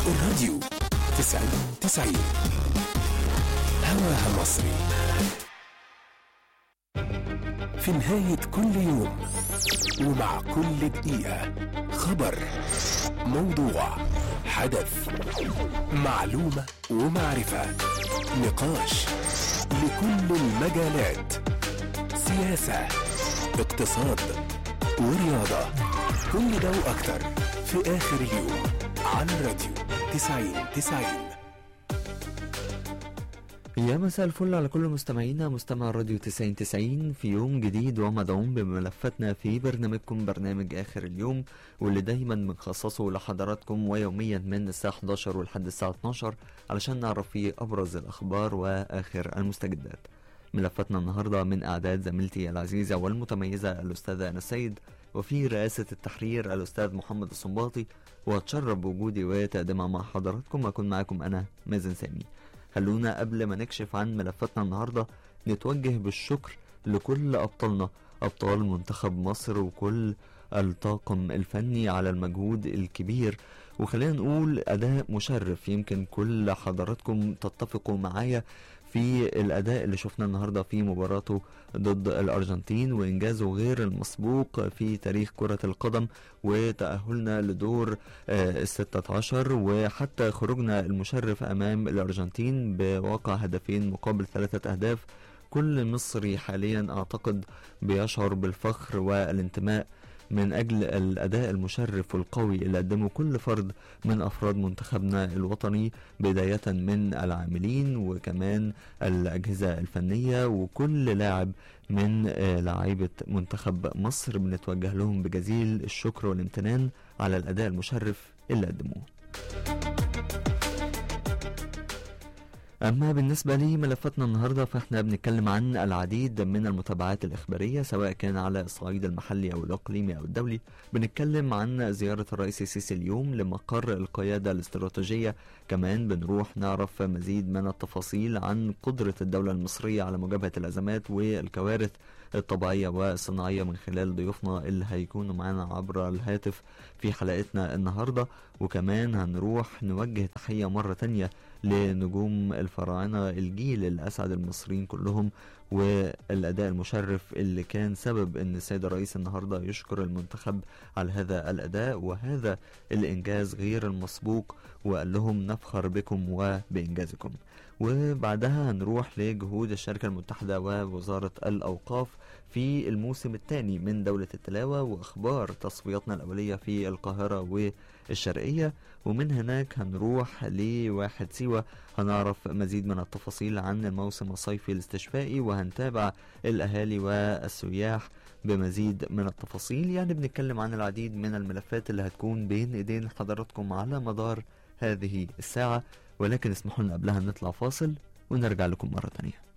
الراديو تسعين تسعين هواها مصري في نهاية كل يوم ومع كل دقيقة خبر موضوع حدث معلومة ومعرفة نقاش لكل المجالات سياسة اقتصاد ورياضة كل ده وأكتر في آخر اليوم على الراديو تسعين تسعين يا مساء الفل على كل مستمعينا مستمع الراديو 90 90 في يوم جديد ومدعوم بملفاتنا في برنامجكم برنامج آخر اليوم واللي دايما بنخصصه لحضراتكم ويوميا من الساعة 11 ولحد الساعة 12 علشان نعرف فيه أبرز الأخبار وآخر المستجدات ملفاتنا النهاردة من أعداد زميلتي العزيزة والمتميزة الأستاذة أنا السيد وفي رئاسة التحرير الأستاذ محمد الصنباطي وأتشرف بوجودي وتقديمها مع حضراتكم أكون معاكم أنا مازن سامي خلونا قبل ما نكشف عن ملفاتنا النهاردة نتوجه بالشكر لكل أبطالنا أبطال منتخب مصر وكل الطاقم الفني على المجهود الكبير وخلينا نقول أداء مشرف يمكن كل حضراتكم تتفقوا معايا في الأداء اللي شفناه النهاردة في مباراته ضد الأرجنتين وإنجازه غير المسبوق في تاريخ كرة القدم وتأهلنا لدور الستة عشر وحتى خروجنا المشرف أمام الأرجنتين بواقع هدفين مقابل ثلاثة أهداف كل مصري حاليا أعتقد بيشعر بالفخر والانتماء من أجل الأداء المشرف والقوي اللي قدمه كل فرد من أفراد منتخبنا الوطني بداية من العاملين وكمان الأجهزة الفنية وكل لاعب من لاعيبة منتخب مصر بنتوجه لهم بجزيل الشكر والامتنان على الأداء المشرف اللي قدموه أما بالنسبة لي ملفاتنا النهاردة فإحنا بنتكلم عن العديد من المتابعات الإخبارية سواء كان على الصعيد المحلي أو الإقليمي أو الدولي بنتكلم عن زيارة الرئيس السيسي اليوم لمقر القيادة الاستراتيجية كمان بنروح نعرف مزيد من التفاصيل عن قدرة الدولة المصرية على مجابهة الأزمات والكوارث الطبيعية والصناعية من خلال ضيوفنا اللي هيكونوا معانا عبر الهاتف في حلقتنا النهاردة وكمان هنروح نوجه تحية مرة تانية لنجوم الفراعنة الجيل اللي أسعد المصريين كلهم والأداء المشرف اللي كان سبب أن السيد الرئيس النهاردة يشكر المنتخب على هذا الأداء وهذا الإنجاز غير المسبوق وقال لهم نفخر بكم وبإنجازكم وبعدها هنروح لجهود الشركة المتحدة ووزارة الأوقاف في الموسم الثاني من دولة التلاوة وأخبار تصفياتنا الأولية في القاهرة والشرقية ومن هناك هنروح لواحد سيوة هنعرف مزيد من التفاصيل عن الموسم الصيفي الاستشفائي وهنتابع الأهالي والسياح بمزيد من التفاصيل يعني بنتكلم عن العديد من الملفات اللي هتكون بين ايدين حضراتكم على مدار هذه الساعة ولكن اسمحوا لنا قبلها نطلع فاصل ونرجع لكم مرة تانية